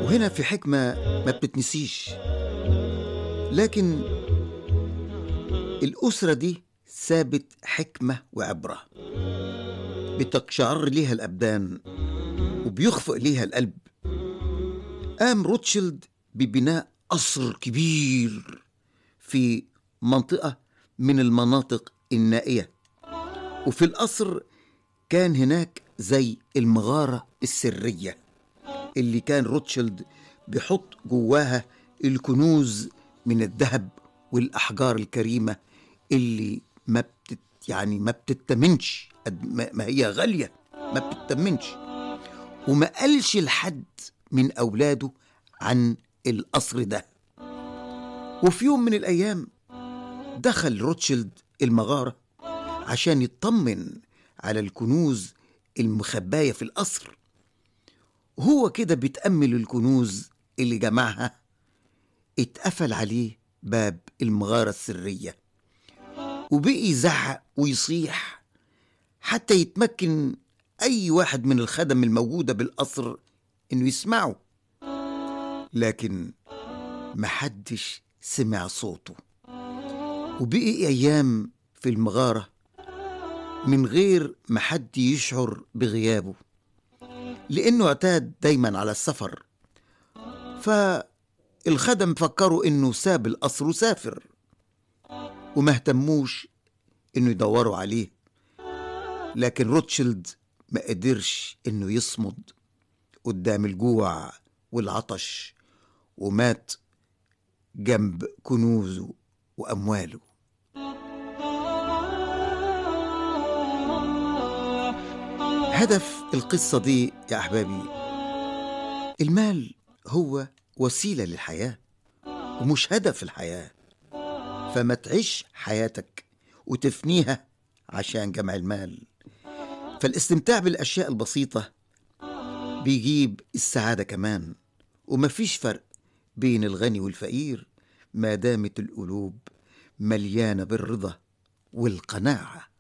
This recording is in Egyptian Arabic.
وهنا في حكمة ما بتتنسيش لكن الأسرة دي سابت حكمة وعبرة بتقشعر ليها الأبدان وبيخفق ليها القلب قام روتشيلد ببناء قصر كبير في منطقة من المناطق النائية وفي القصر كان هناك زي المغارة السرية اللي كان روتشيلد بيحط جواها الكنوز من الذهب والأحجار الكريمة اللي ما بتت يعني ما بتتمنش قد ما ما هي غالية ما بتتمنش وما قالش لحد من أولاده عن القصر ده وفي يوم من الأيام دخل روتشيلد المغارة عشان يطمن على الكنوز المخباية في القصر وهو كده بيتأمل الكنوز اللي جمعها اتقفل عليه باب المغارة السرية وبقي يزعق ويصيح حتى يتمكن أي واحد من الخدم الموجودة بالقصر إنه يسمعه لكن محدش سمع صوته وبقي أيام في المغارة من غير ما حد يشعر بغيابه لأنه اعتاد دايما على السفر فالخدم فكروا إنه ساب القصر وسافر وما اهتموش إنه يدوروا عليه لكن روتشيلد ما قدرش إنه يصمد قدام الجوع والعطش ومات جنب كنوزه وأمواله هدف القصة دي يا أحبابي المال هو وسيلة للحياة ومش هدف الحياة فما تعيش حياتك وتفنيها عشان جمع المال فالاستمتاع بالأشياء البسيطة بيجيب السعادة كمان ومفيش فرق بين الغني والفقير ما دامت القلوب مليانة بالرضا والقناعة